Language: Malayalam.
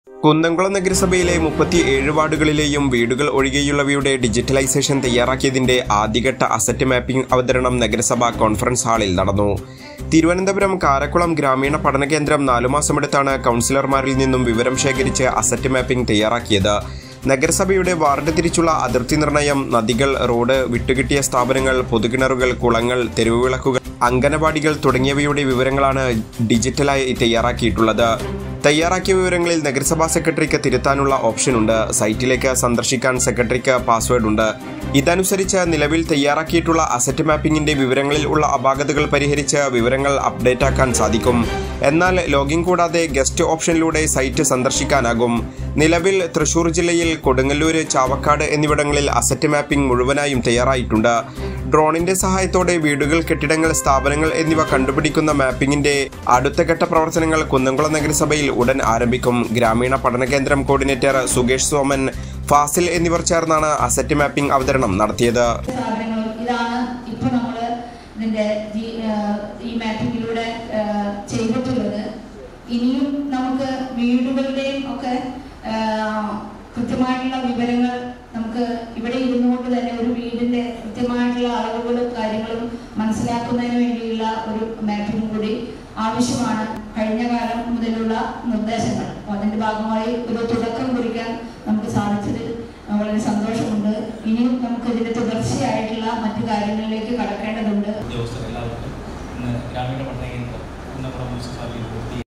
കുന്നംകുളം നഗരസഭയിലെ മുപ്പത്തി ഏഴ് വാർഡുകളിലെയും വീടുകൾ ഒഴികെയുള്ളവയുടെ ഡിജിറ്റലൈസേഷൻ തയ്യാറാക്കിയതിന്റെ ആദ്യഘട്ട അസറ്റ് മാപ്പിംഗ് അവതരണം നഗരസഭ കോൺഫറൻസ് ഹാളിൽ നടന്നു തിരുവനന്തപുരം കാരക്കുളം ഗ്രാമീണ പഠന കേന്ദ്രം നാലു മാസമെടുത്താണ് കൗൺസിലർമാരിൽ നിന്നും വിവരം ശേഖരിച്ച് അസറ്റ് മാപ്പിംഗ് തയ്യാറാക്കിയത് നഗരസഭയുടെ വാർഡ് തിരിച്ചുള്ള അതിർത്തി നിർണയം നദികൾ റോഡ് വിട്ടുകിട്ടിയ സ്ഥാപനങ്ങൾ പൊതുകിണറുകൾ കുളങ്ങൾ തെരുവുവിളക്കുകൾ അംഗനവാടികൾ തുടങ്ങിയവയുടെ വിവരങ്ങളാണ് ഡിജിറ്റലായി തയ്യാറാക്കിയിട്ടുള്ളത് തയ്യാറാക്കിയ വിവരങ്ങളിൽ നഗരസഭാ സെക്രട്ടറിക്ക് തിരുത്താനുള്ള ഓപ്ഷനുണ്ട് സൈറ്റിലേക്ക് സന്ദർശിക്കാൻ സെക്രട്ടറിക്ക് പാസ്വേഡ് ഉണ്ട് ഇതനുസരിച്ച് നിലവിൽ തയ്യാറാക്കിയിട്ടുള്ള അസറ്റ് മാപ്പിംഗിന്റെ വിവരങ്ങളിൽ ഉള്ള അപാകതകൾ പരിഹരിച്ച് വിവരങ്ങൾ അപ്ഡേറ്റ് ആക്കാൻ സാധിക്കും എന്നാൽ ലോഗിൻ കൂടാതെ ഗസ്റ്റ് ഓപ്ഷനിലൂടെ സൈറ്റ് സന്ദർശിക്കാനാകും നിലവിൽ തൃശൂർ ജില്ലയിൽ കൊടുങ്ങല്ലൂര് ചാവക്കാട് എന്നിവിടങ്ങളിൽ അസറ്റ് മാപ്പിംഗ് മുഴുവനായും തയ്യാറായിട്ടുണ്ട് ഡ്രോണിന്റെ സഹായത്തോടെ വീടുകൾ കെട്ടിടങ്ങൾ സ്ഥാപനങ്ങൾ എന്നിവ കണ്ടുപിടിക്കുന്ന മാപ്പിംഗിന്റെ അടുത്ത ഘട്ട പ്രവർത്തനങ്ങൾ കുന്നംകുളം നഗരസഭയിൽ ഉടൻ ആരംഭിക്കും ഗ്രാമീണ പഠന കേന്ദ്രം കോർഡിനേറ്റർ സുകേഷ് സോമൻ ഫാസിൽ എന്നിവർ ചേർന്നാണ് അസറ്റ് മാപ്പിംഗ് അവതരണം നടത്തിയത് സ്ഥാപനങ്ങളും ഇതാണ് ഇപ്പൊ നമ്മള് ഇതിന്റെ ജി- ഏഹ് ഈ മാപ്പിങ്ങിലൂടെ ഏഹ് ചെയ്തിട്ടുള്ളത് ഇനിയും നമുക്ക് വീടുകളുടെയും ഒക്കെ ഏഹ് കൃത്യമായിട്ടുള്ള വിവരങ്ങൾ നമുക്ക് ഇവിടെ ഇരുന്നുകൊണ്ട് തന്നെ ഒരു വീടിന്റെ കൃത്യമായിട്ടുള്ള അളവുകളും കാര്യങ്ങളും മനസ്സിലാക്കുന്നതിന് വേണ്ടിയുള്ള ഒരു മാപ്പിംഗ് കൂടി ആവശ്യമാണ് കഴിഞ്ഞ കാലം മുതലുള്ള നിർദ്ദേശങ്ങൾ അപ്പോൾ അതിന്റെ ഭാഗമായി ഒരു തുടക്കം കുറിക്കാൻ നമുക്ക് സാധിച്ചതിൽ വളരെ സന്തോഷമുണ്ട് ഇനിയും നമുക്ക് ഇതിന്റെ തുടർച്ചയായിട്ടുള്ള മറ്റു കാര്യങ്ങളിലേക്ക് കടക്കേണ്ടതുണ്ട് ഉദ്യോഗസ്ഥർ എല്ലാവർക്കും ഇന്ന് ഗ്രാമീണ പഠന കേന്ദ്രം കുന്നംകുളം മുനിസിപ്പാലിറ്റി പൂർത്തി